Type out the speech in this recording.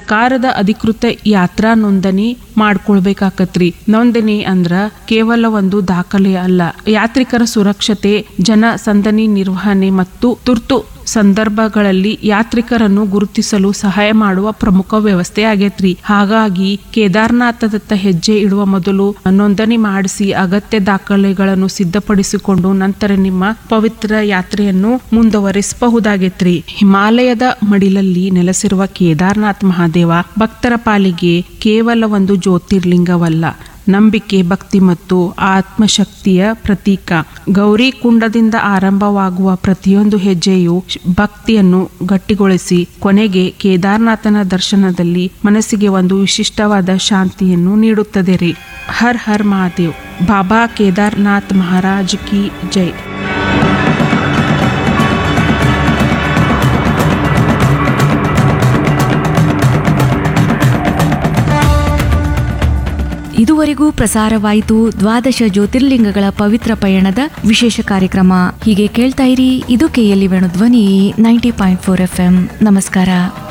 ಸರ್ಕಾರದ ಅಧಿಕೃತ ಯಾತ್ರಾ ನೋಂದಣಿ ಮಾಡ್ಕೊಳ್ಬೇಕಾಕತ್ರಿ ನೋಂದಣಿ ಅಂದ್ರ ಕೇವಲ ಒಂದು ದಾಖಲೆ ಅಲ್ಲ ಯಾತ್ರಿಕರ ಸುರಕ್ಷತೆ ಜನ ಸಂದಣಿ ನಿರ್ವಹಣೆ ಮತ್ತು ತುರ್ತು ಸಂದರ್ಭಗಳಲ್ಲಿ ಯಾತ್ರಿಕರನ್ನು ಗುರುತಿಸಲು ಸಹಾಯ ಮಾಡುವ ಪ್ರಮುಖ ವ್ಯವಸ್ಥೆ ಆಗೇತ್ರಿ ಹಾಗಾಗಿ ಕೇದಾರ್ನಾಥದತ್ತ ಹೆಜ್ಜೆ ಇಡುವ ಮೊದಲು ನೋಂದಣಿ ಮಾಡಿಸಿ ಅಗತ್ಯ ದಾಖಲೆಗಳನ್ನು ಸಿದ್ಧಪಡಿಸಿಕೊಂಡು ನಂತರ ನಿಮ್ಮ ಪವಿತ್ರ ಯಾತ್ರೆಯನ್ನು ಮುಂದುವರಿಸಬಹುದಾಗೈತ್ರಿ ಹಿಮಾಲಯದ ಮಡಿಲಲ್ಲಿ ನೆಲೆಸಿರುವ ಕೇದಾರ್ನಾಥ್ ಮಹಾದೇವ ಭಕ್ತರ ಪಾಲಿಗೆ ಕೇವಲ ಒಂದು ಜ್ಯೋತಿರ್ಲಿಂಗವಲ್ಲ ನಂಬಿಕೆ ಭಕ್ತಿ ಮತ್ತು ಆತ್ಮಶಕ್ತಿಯ ಪ್ರತೀಕ ಗೌರಿ ಕುಂಡದಿಂದ ಆರಂಭವಾಗುವ ಪ್ರತಿಯೊಂದು ಹೆಜ್ಜೆಯು ಶ್- ಭಕ್ತಿಯನ್ನು ಗಟ್ಟಿಗೊಳಿಸಿ ಕೊನೆಗೆ ಕೇದಾರ್ನಾಥನ ದರ್ಶನದಲ್ಲಿ ಮನಸ್ಸಿಗೆ ಒಂದು ವಿಶಿಷ್ಟವಾದ ಶಾಂತಿಯನ್ನು ನೀಡುತ್ತದೆ ರೀ ಹರ್ ಹರ್ ಮಹಾದೇವ್ ಬಾಬಾ ಕೇದಾರ್ನಾಥ್ ಮಹಾರಾಜ್ ಕಿ ಜೈ ಇದುವರೆಗೂ ಪ್ರಸಾರವಾಯಿತು ದ್ವಾದಶ ಜ್ಯೋತಿರ್ಲಿಂಗಗಳ ಪವಿತ್ರ ಪಯಣದ ವಿಶೇಷ ಕಾರ್ಯಕ್ರಮ ಹೀಗೆ ಕೇಳ್ತಾ ಇರಿ ಇದು KLE Venu Dhwani ninety point four F M ನಮಸ್ಕಾರ